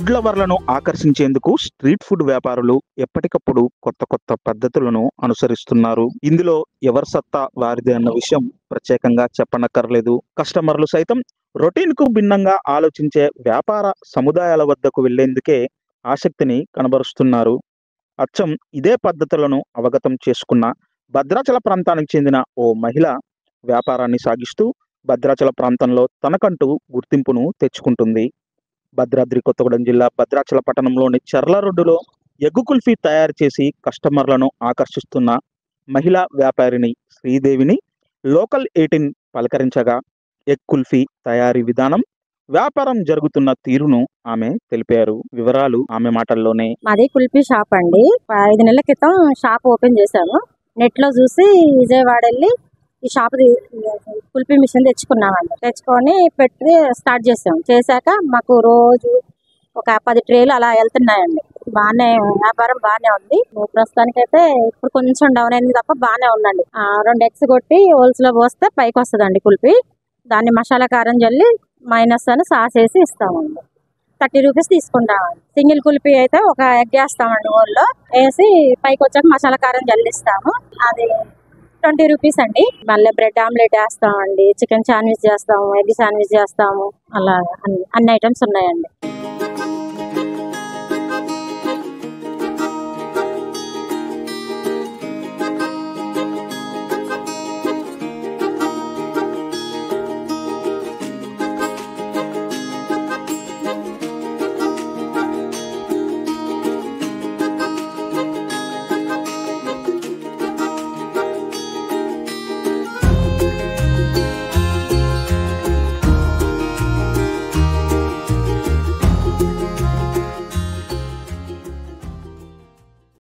food లవర్లను ఆకర్షించేందుకు street food వ్యాపారులు ఎప్పటికప్పుడు కొత్త కొత్త పద్ధతులను అనుసరిస్తున్నారు ఇందులో ఎవరి సత్తా వారిదే అన్న విషయం ప్రత్యేకంగా చెప్పనక్కర్లేదు కస్టమర్లు సైతం రొటీన్ కు భిన్నంగా ఆలోచించే వ్యాపార సముదాయాల వద్దకు వెళ్లేందుకే ఆసక్తిని కనబరుస్తున్నారు అచ్చం ఇదే పద్ధతులను అవగతం చేసుకున్న భద్రాచల ప్రాంతానికి చెందిన ఓ మహిళ వ్యాపారాన్ని సాగిస్తూ భద్రాచల ప్రాంతంలో తనకంటూ గుర్తింపును తెచ్చుకుంటుంది భద్రాద్రి కొత్తగూడెం జిల్లా భద్రాచల పట్టణంలోని చర్ల రోడ్డులో ఎగ్గు కుల్ఫీ తయారు చేసి కస్టమర్లను ఆకర్షిస్తున్న మహిళా వ్యాపారిని శ్రీదేవిని లోకల్ ఎయిటీన్ పలకరించగా ఎగ్ కుల్ఫీ తయారీ విధానం వ్యాపారం జరుగుతున్న తీరును ఆమె తెలిపారు వివరాలు ఆమె మాటల్లోనే మాది కుల్ఫీ షాప్ అండి ఐదు నెలల క్రితం షాప్ ఓపెన్ చేశాము నెట్ లో చూసి విజయవాడ వెళ్ళి ఈ షాప్ కుల్ఫీ మిషన్ తెచ్చుకున్నామండి తెచ్చుకొని పెట్టి స్టార్ట్ చేసాం చేశాక మాకు రోజు ఒక పది ట్రేలు అలా వెళ్తున్నాయండి బాగానే వ్యాపారం బాగానే ఉంది ప్రస్తుతానికి అయితే ఇప్పుడు కొంచెం డౌన్ అయింది తప్ప బాగానే ఉందండి ఆ, రెండు ఎగ్స్ కొట్టి హోల్స్ లో పోస్తే పైకి వస్తుందండి కుల్ఫీ దాన్ని మసాలా కారం జల్లి మైనస్ అని సాస్ వేసి ఇస్తామండి థర్టీ రూపీస్ తీసుకుంటామండి సింగిల్ కుల్ఫీ అయితే ఒక ఎగ్ వేస్తామండి ఓల్లో వేసి పైకి వచ్చాక మసాలా కారం జల్లిస్తాము అది ట్వంటీ రూపీస్ అండి మళ్ళీ బ్రెడ్ ఆమ్లెట్ వేస్తామండి చికెన్ శాండ్విచ్ చేస్తాము ఎగ్ శాండ్విచ్ చేస్తాము అలా అన్ని అన్ని ఐటమ్స్ ఉన్నాయండి